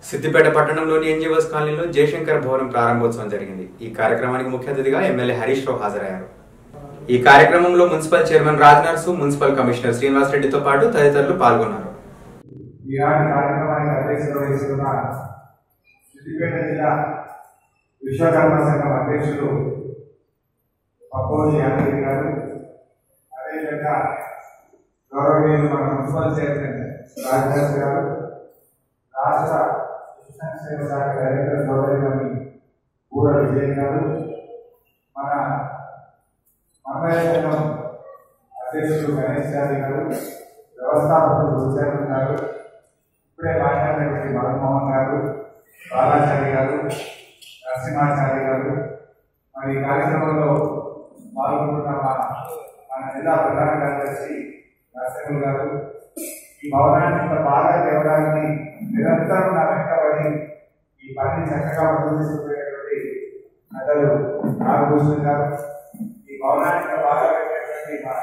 సిద్దిపేట పట్టణంలోని ఎన్జిఓస్ కాలనీలో జయశంకర్ భవనం ప్రారంభోత్సవం జరిగింది ఈ కార్యక్రమానికి ముఖ్య అతిథిగా ఎమ్మెల్యే హరీష్ రావు హాజరయ్యారు ఈ కార్యక్రమంలో municipal chairman Raj Narsu municipal commissioner Srinivas రెడ్డితో పాటు తదితరులు పాల్గొన్నారు ఈనాటి కార్యక్రమానికి అధ్యక్షత వహిస్తున్న సిద్దిపేట జిల్లా విశ్వకర్మ సంఘం అధ్యక్షులు పప్పోజి యాదగిరి గారు అదేవిధంగా గౌరవనీయులు మన మున్సిపల్ చైర్మన్ రాజదాస్ గారు రాష్ట్ర శిశు సంక్షేమ శాఖ డైరెక్టర్ గౌరవమణి కూడ విజయ్ గారు మన మన్మయ సంఘం అధ్యక్షులు గణేష్ యాదవ్ గారు వ్యవస్థాపకులు గురుచరణ్ గారు ఇప్పుడే మాట్లాడినటువంటి మదన్మోహన్ గారు బాలాచారి గారు నరసింహాచారి గారు మరి ఈ కార్యక్రమంలో పాల్గొంటున్న మా మన జిల్లా ప్రధాన కార్యదర్శి నరసింహులు గారు ఈ భవనాన్ని ఇంత బాగా తేవడానికి నిరంతరం నా వెంటబడి ఈ పనిని చక్కగా ముందుకు తీసుకుపోయినటువంటి ప్రజలు నాగభూషణ్ గారు ఈ భవనాన్ని ఇంత బాగా పెట్టినటువంటి మా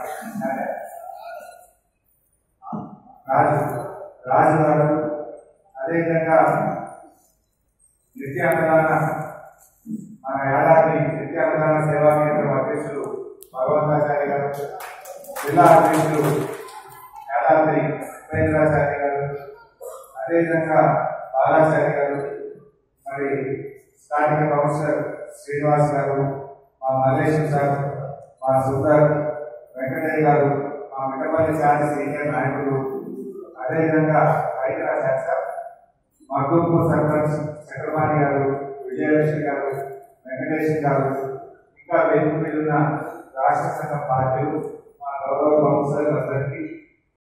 రాజు రాజు గారు అదేవిధంగా నిత్యాన్నదాన మన యాదాద్రి నిత్యాన్నదాన సేవా కేంద్రం అధ్యక్షులు భగవంతాచార్య గారు జిల్లా అధ్యక్షులు యాదాద్రి ఉపేంద్రాచార్య గారు అదేవిధంగా బాలాచార్య గారు మరి స్థానిక కౌన్సిలర్ శ్రీనివాస్ గారు మా మల్లేశం సార్ మా సుందర్ వెంకటయ్య గారు మా మిట్టపల్లి శాంతి సీనియర్ నాయకులు అదేవిధంగా హైదరాబాద్ శాసర్ మా తూర్పు సర్పంచ్ చక్రపాణి గారు విజయలక్ష్మి గారు వెంకటేష్ గారు ఇంకా వేదిక మీద ఉన్న రాష్ట్ర సంఘం పార్టీలు మా గౌరవ కౌన్సిలర్ అందరికీ